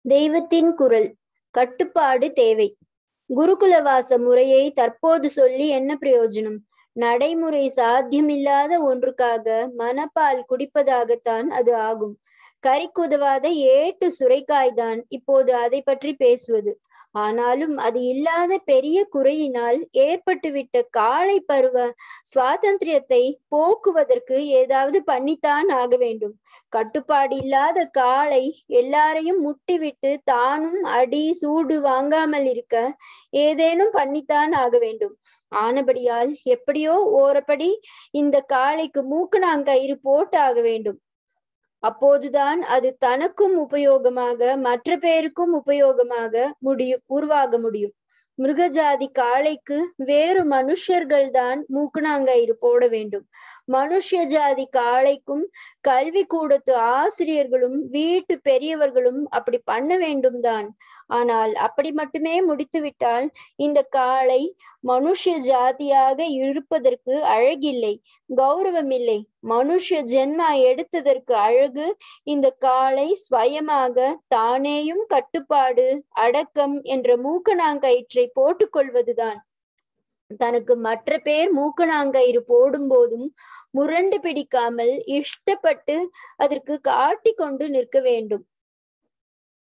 தெய்வத்தின் குரல் கட்டுப்பாடு தேவை குருகுலவாச முறையை தற்போது சொல்லி என்ன பிரயோஜனம் நடைமுறை சாத்தியமில்லாத ஒன்றுக்காக மனப்பால் குடிப்பதாகத்தான் அது ஆகும் கறிக்குதவாத ஏட்டு சுரைக்காய்தான் இப்போது அதை பற்றி பேசுவது ஆனாலும் அது இல்லாத பெரிய குறையினால் ஏற்பட்டுவிட்ட காலை பருவ சுவாதந்திரியத்தை போக்குவதற்கு ஏதாவது பண்ணித்தான் ஆக வேண்டும் கட்டுப்பாடு இல்லாத காலை எல்லாரையும் முட்டிவிட்டு தானும் அடி சூடு வாங்காமல் இருக்க ஏதேனும் பண்ணித்தான் ஆக வேண்டும் ஆனபடியால் எப்படியோ ஓரப்படி இந்த காளைக்கு மூக்குநாங்கயிறு போட்டு ஆக வேண்டும் அப்போதுதான் அது தனக்கும் உபயோகமாக மற்ற பேருக்கும் உபயோகமாக முடியும் உருவாக முடியும் மிருகஜாதி காளைக்கு வேறு மனுஷர்கள் தான் மூக்குநாங்கயிறு போட வேண்டும் மனுஷ ஜாதி காளைக்கும் கல்வி கூடத்து ஆசிரியர்களும் வீட்டு பெரியவர்களும் அப்படி பண்ண வேண்டும் தான் ஆனால் அப்படி மட்டுமே முடித்துவிட்டால் இந்த காளை மனுஷ ஜாதியாக இருப்பதற்கு அழகில்லை கௌரவம் இல்லை மனுஷ ஜென்மா எடுத்ததற்கு அழகு இந்த காளை ஸ்வயமாக தானேயும் கட்டுப்பாடு அடக்கம் என்ற மூக்கணாங்கயிற்றை போட்டுக்கொள்வதுதான் தனக்கு மற்ற பேர் மூக்கணாங்கயிறு போடும் போதும் முரண்டு பிடிக்காமல் இஷ்டப்பட்டு அதற்கு காட்டி கொண்டு நிற்க வேண்டும்